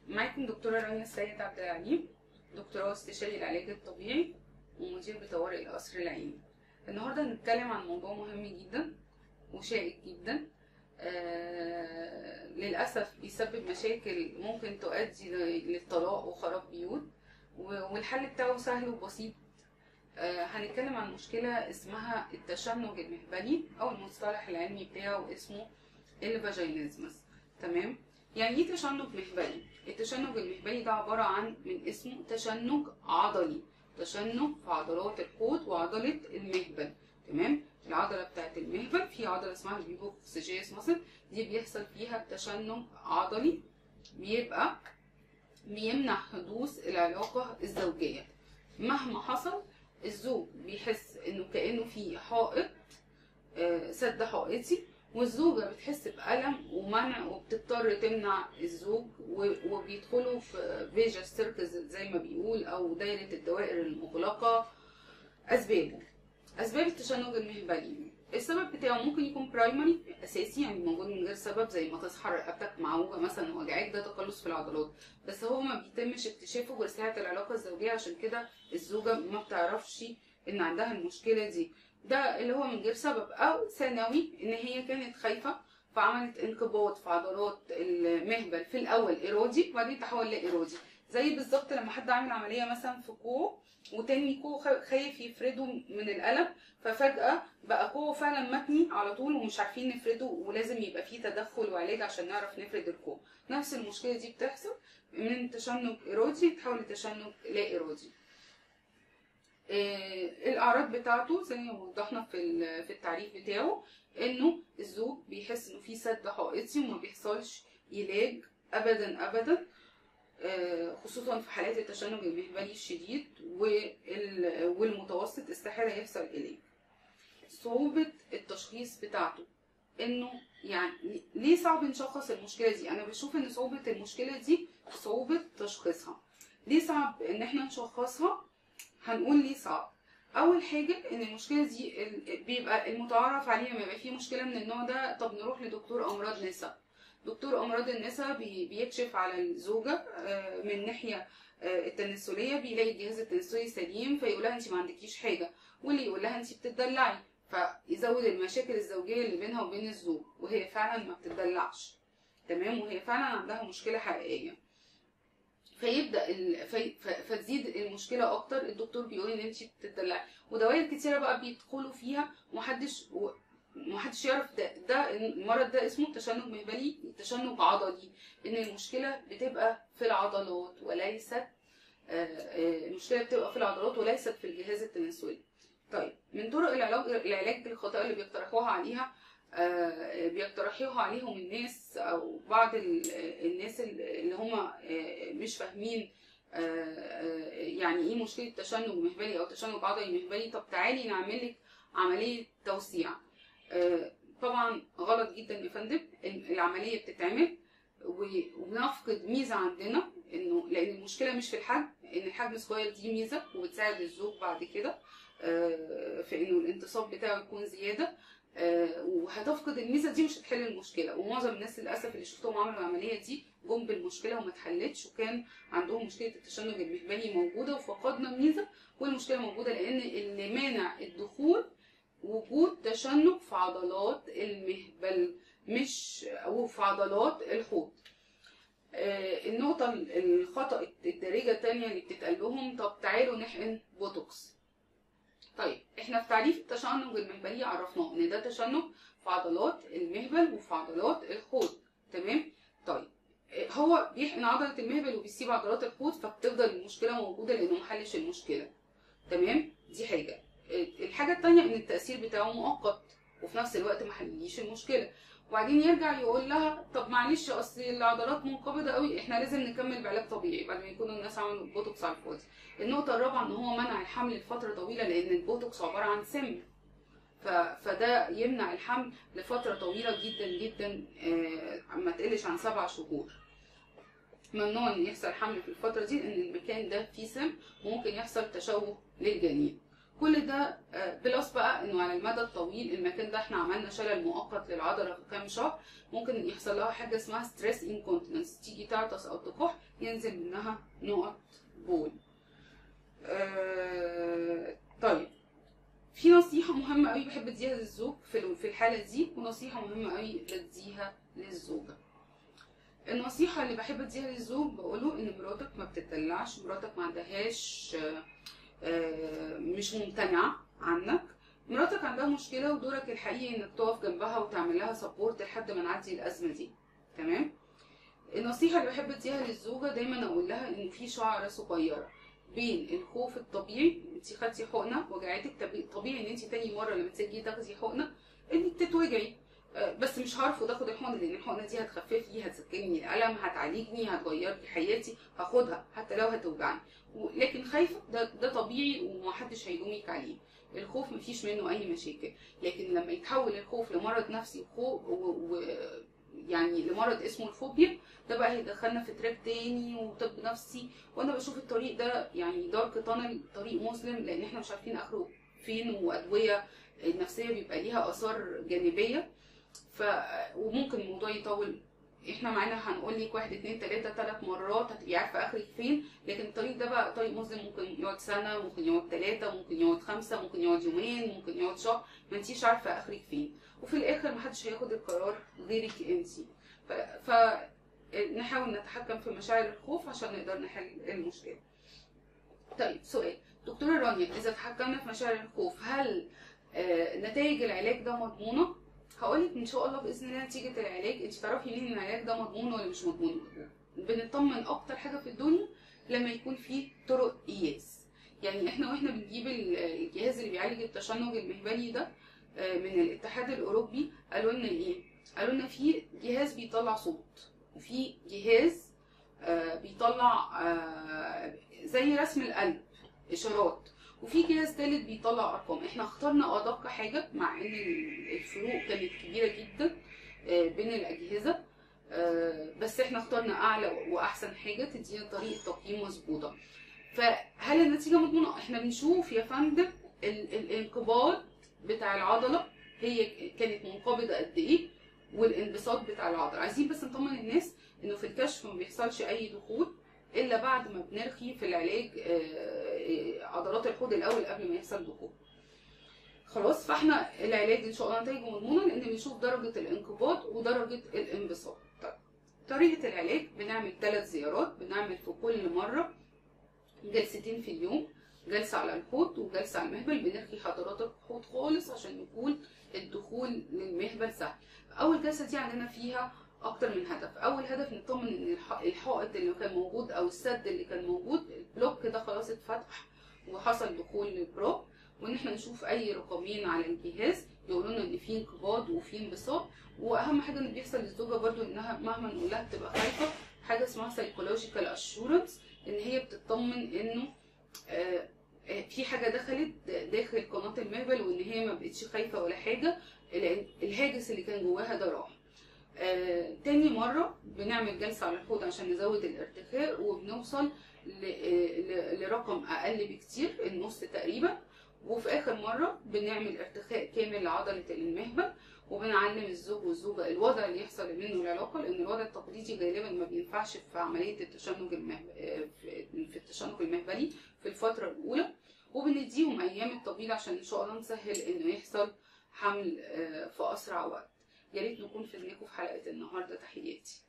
معاكم دكتورة رانيا السيد عبد العليم دكتوراه استشاري العلاج الطبيعي ومدير بطوارئ القصر العيني النهارده هنتكلم عن موضوع مهم جدا وشائك جدا آه للأسف بيسبب مشاكل ممكن تؤدي للطلاق وخراب بيوت والحل بتاعه سهل وبسيط آه هنتكلم عن مشكلة اسمها التشنج المهبلي أو المصطلح العلمي بتاعه اسمه الفاجينيزمس تمام يعني ايه تشنج مهبلي التشنج المهبلي ده عبارة عن من اسمه تشنج عضلي تشنج في عضلات الحوض وعضلة المهبل تمام العضلة بتاعت المهبل في عضلة اسمها البيبوكسجيس ماسل دي بيحصل فيها تشنج عضلي بيبقى بيمنع حدوث العلاقة الزوجية مهما حصل الزوج بيحس انه كأنه في حائط سد حائطي والزوجة بتحس بألم ومنع وبتضطر تمنع الزوج وبيدخلوا في فيجا سيركز زي ما بيقول أو دايرة الدوائر المغلقة أسبابه أسباب التشنج المهبلي السبب بتاعه ممكن يكون برايمري اساسي يعني موجود من غير سبب زي ما تصحى رقبتك معوجه مثلا وجعاك ده تقلص في العضلات بس هو ما بيتمش اكتشافه غير ساعه العلاقه الزوجيه عشان كده الزوجه ما بتعرفش ان عندها المشكله دي ده اللي هو من غير سبب او ثانوي ان هي كانت خايفه فعملت انقباض في عضلات المهبل في الاول ارادي وبعدين تحول لارادي زي بالظبط لما حد عامل عمليه مثلا في كوعه وتاني كوعه خايف يفرده من الالم ففجاه بقى كوعه فعلا متني على طول ومش عارفين نفرده ولازم يبقى فيه تدخل وعلاج عشان نعرف نفرد الكوع نفس المشكله دي بتحصل من تشنج ارادي تحول لتشنج لا ارادي الاعراض بتاعته زي ما وضحنا في في التعريف بتاعه انه الزوج بيحس انه في سد حائطي وما بيحصلش علاج ابدا ابدا خصوصا في حالات التشنج المهبلي الشديد والمتوسط استحاله يحصل علاج صعوبه التشخيص بتاعته انه يعني ليه صعب نشخص المشكله دي انا بشوف ان صعوبه المشكله دي صعوبه تشخيصها ليه صعب ان احنا نشخصها هنقول ليه صعب اول حاجه ان المشكله دي بيبقى المتعارف عليه لما يبقى فيه مشكله من النوع ده طب نروح لدكتور امراض نساء دكتور امراض النساء بيكشف على الزوجه من ناحيه التناسليه بيلاقي الجهاز التناسلي سليم فيقول لها انت ما عندكيش حاجه واللي يقول لها انت بتدلعي فيزود المشاكل الزوجيه اللي بينها وبين الزوج وهي فعلا ما بتدلعش تمام وهي فعلا عندها مشكله حقيقيه فيبدا ال... في... فتزيد المشكله اكتر الدكتور بيقول ان انت بتدلعي ودوائر كتيره بقى بيدخلوا فيها ومحدش و... محدش يعرف ده ده المرض ده اسمه تشنج مهبلي تشنج عضلي ان المشكله بتبقى في العضلات وليست المشكله بتبقى في العضلات وليست في الجهاز التناسلي طيب من طرق العلاج العلاج الخاطئه اللي بيقترحوها عليها بيقترحوها عليهم الناس او بعض الناس اللي هم مش فاهمين يعني ايه مشكله تشنج مهبلي او تشنج عضلي مهبلي طب تعالي نعمل لك عمليه توسيع طبعا غلط جدا يا فندم العمليه بتتعمل وبنفقد ميزه عندنا انه لان المشكله مش في الحجم ان الحجم صغير دي ميزه وبتساعد الزوج بعد كده في انه الانتصاب بتاعه يكون زياده وهتفقد الميزه دي مش هتحل المشكله ومعظم الناس للاسف اللي شفتهم عملوا العمليه دي جم بالمشكله وما اتحلتش وكان عندهم مشكله التشنج المهبلي موجوده وفقدنا ميزه والمشكله موجوده لان اللي مانع الدخول وجود تشنج في عضلات المهبل مش او في عضلات الحوض النقطة الخطأ الدارجة التانية اللي بتتقال لهم طب تعالوا نحقن بوتوكس طيب احنا في تعريف التشنج المهبلي عرفناه ان ده تشنج في عضلات المهبل وفي عضلات الحوض تمام طيب هو بيحقن عضلة المهبل وبيسيب عضلات الحوض فبتفضل المشكلة موجودة لانه محلش المشكلة تمام دي حاجة الحاجة التانية ان التأثير بتاعه مؤقت وفي نفس الوقت محليش المشكلة وبعدين يرجع يقول لها طب معلش اصل العضلات منقبضه قوي احنا لازم نكمل بعلاج طبيعي بعد ما يكونوا الناس عملوا بوتوكس على الفاضي النقطه الرابعه ان هو منع الحمل لفتره طويله لان البوتوكس عباره عن سم ف... فده يمنع الحمل لفتره طويله جدا جدا آه ما تقلش عن سبع شهور ممنوع ان يحصل حمل في الفتره دي لان المكان ده فيه سم وممكن يحصل تشوه للجنين كل ده آه، بلس بقى انه على المدى الطويل المكان ده احنا عملنا شلل مؤقت للعضله في كام شهر ممكن يحصل لها حاجه اسمها ستريس انكونتيننس تيجي تعطس او تكح ينزل منها نقط بول آه، طيب في نصيحة مهمة قوي بحب اديها للزوج في في الحالة دي ونصيحة مهمة قوي بديها للزوجة. النصيحة اللي بحب اديها للزوج بقوله ان مراتك ما بتدلعش مراتك ما عندهاش آه، آه، مش ممتنعة عنك مراتك عندها مشكلة ودورك الحقيقي انك تقف جنبها وتعمل لها سبورت لحد ما نعدي الأزمة دي تمام النصيحة اللي بحب اديها للزوجة دايما اقول لها ان في شعرة صغيرة بين الخوف الطبيعي انت خدتي حقنة وجعتك طبي- طبيعي ان انت تاني مرة لما تيجي تاخدي حقنة انك تتوجعي آه، بس مش هرفض اخد الحقنة لان الحقنة دي هتخففي هتسكنني الألم هتعالجني هتغير لي حياتي هاخدها حتى لو هتوجعني و- لكن خايفة ده, ده طبيعي ومحدش هيلومك عليه الخوف مفيش منه اي مشاكل لكن لما يتحول الخوف لمرض نفسي وخو- و... و... يعني لمرض اسمه الفوبيا ده بقى هيدخلنا في تراك تاني وطب نفسي وانا بشوف الطريق ده يعني دارك تانل طريق مظلم لان احنا مش عارفين اخره فين وادويه النفسيه بيبقى ليها اثار جانبيه ف وممكن الموضوع يطول احنا معانا هنقول لك واحد اتنين تلاته تلات مرات هتبقي عارفه اخرك فين لكن الطريق ده بقى طريق مظلم ممكن يقعد سنه ممكن يقعد تلاته ممكن يقعد خمسه ممكن يقعد يومين ممكن يقعد شهر ما انتيش عارفه اخرك فين وفي الاخر محدش هياخد القرار غيرك انتي ف, ف... نحاول نتحكم في مشاعر الخوف عشان نقدر نحل المشكله طيب سؤال دكتورة رانيا إذا تحكمنا في مشاعر الخوف هل آه، نتائج العلاج ده مضمونة؟ هقولك إن شاء الله بإذن الله نتيجة العلاج أنت تعرفي منين إن العلاج ده مضمون ولا مش مضمون؟ بنطمن أكتر حاجة في الدنيا لما يكون في طرق قياس يعني إحنا وإحنا بنجيب ال- الجهاز اللي بيعالج التشنج المهبلي ده آه، من الاتحاد الأوروبي قالوا لنا إيه؟ قالوا لنا في جهاز بيطلع صوت وفي جهاز آه، بيطلع آه، زي رسم القلب اشارات وفي جهاز تالت بيطلع ارقام احنا اخترنا ادق حاجه مع ان الفروق كانت كبيره جدا آه، بين الاجهزه آه، بس احنا اخترنا اعلى واحسن حاجه تدينا طريقه تقييم مظبوطه فهل النتيجه مضمونه احنا بنشوف يا فندم ال- الانقباض بتاع العضله هي كانت منقبضه قد ايه والانبساط بتاع العضله عايزين بس نطمن الناس انه في الكشف ما بيحصلش اي دخول الا بعد ما بنرخي في العلاج آه، آه، عضلات الحوض الاول قبل ما يحصل دخول خلاص فاحنا العلاج ان شاء الله نتائجه مضمونه لان بنشوف درجه الانقباض ودرجه الانبساط طيب طريقه العلاج بنعمل ثلاث زيارات بنعمل في كل مره جلستين في اليوم جلسه على الحوض وجلسه على المهبل بنرخي حضرات الحوض خالص عشان يكون الدخول للمهبل سهل اول جلسه دي عندنا فيها اكتر من هدف اول هدف نطمن ان الح- الحائط اللي كان موجود او السد اللي كان موجود البلوك ده خلاص اتفتح وحصل دخول للبروب وان احنا نشوف اي رقمين على الجهاز يقولوا لنا ان في انقباض وفي انبساط واهم حاجه اللي بيحصل للزوجه برضو انها مهما نقول لها بتبقى خايفه حاجه اسمها سايكولوجيكال اشورنس ان هي بتطمن انه آه، آه، في حاجه دخلت داخل قناه المهبل وان هي ما بقتش خايفه ولا حاجه لان الهاجس اللي كان جواها ده راح آه، تاني مرة بنعمل جلسة على الحوض عشان نزود الارتخاء وبنوصل ل- ل- لرقم أقل بكتير النص تقريبا وفي آخر مرة بنعمل ارتخاء كامل لعضلة المهبل وبنعلم الزوج والزوجة الوضع اللي يحصل منه العلاقة لأن الوضع التقليدي غالبا ما بينفعش في عملية التشنج المهب... آه، في في التشنج المهبلي في الفترة الأولى وبنديهم أيام الطويلة عشان إن شاء الله نسهل إنه يحصل حمل آه، في أسرع وقت يا ريت نكون فدناكم في حلقة النهاردة تحياتي